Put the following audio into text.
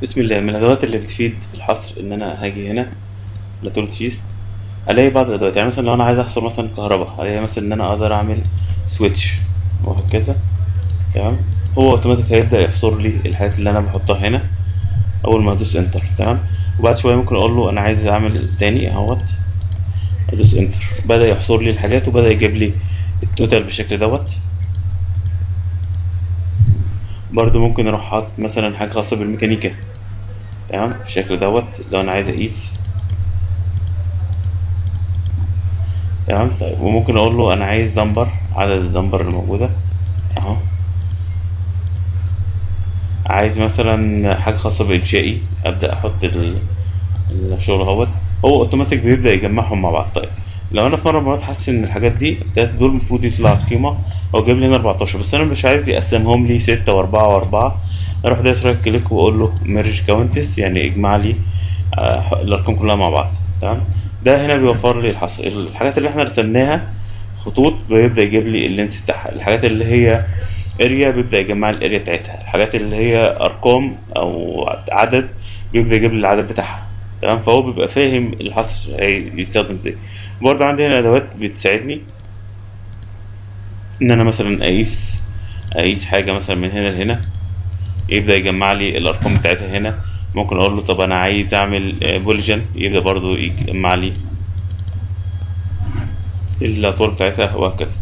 بسم الله من الادوات اللي بتفيد في الحصر ان انا هاجي هنا لتول تشيز الاقي بعض الادوات يعني مثلا لو انا عايز احصر مثلا كهرباء الاقي مثلا ان انا اقدر اعمل سويتش وهكذا تمام هو اوتوماتيك هيبدا يحصر لي الحاجات اللي انا بحطها هنا اول ما ادوس انتر تمام وبعد شويه ممكن اقول له انا عايز اعمل تاني اهوت ادوس انتر بدا يحصر لي الحاجات وبدا يجيب لي التوتال بالشكل دوت برضو ممكن اروح حاطط مثلا حاجه خاصه بالميكانيكا تمام بالشكل دوت لو انا عايز اقيس تمام طيب وممكن اقول له انا عايز دمبر عدد الدمبر الموجوده اهو عايز مثلا حاجه خاصه بانشائي ابدا احط ال- الشغل اهوت هو اوتوماتيك بيبدا يجمعهم مع بعض طيب لو انا في مره من المرات حاسس ان الحاجات دي ده دول المفروض يطلع قيمه هو جايب لي هنا 14 بس انا مش عايز يقسمهم لي 6 و4 و4 اروح دايس رايت كليك واقول له ميرج كاونتس يعني اجمع لي آه، الارقام كلها مع بعض تمام ده هنا بيوفر لي الحصر الحاجات اللي احنا رسمناها خطوط بيبدا يجيب لي اللينس بتاعها الحاجات اللي هي اريا بيبدا يجمع لي الاريا بتاعتها الحاجات اللي هي ارقام او عدد بيبدا يجيب لي العدد بتاعها تمام فهو بيبقى فاهم الحصر هيستخدم ازاي برضه عندي هنا ادوات بتساعدني ان انا مثلا اقيس اقيس حاجه مثلا من هنا لهنا يبدا يجمع لي الارقام بتاعتها هنا ممكن اقول له طب انا عايز اعمل بوليجن يبدا برضو يجمع لي الاطوال بتاعتها وهكذا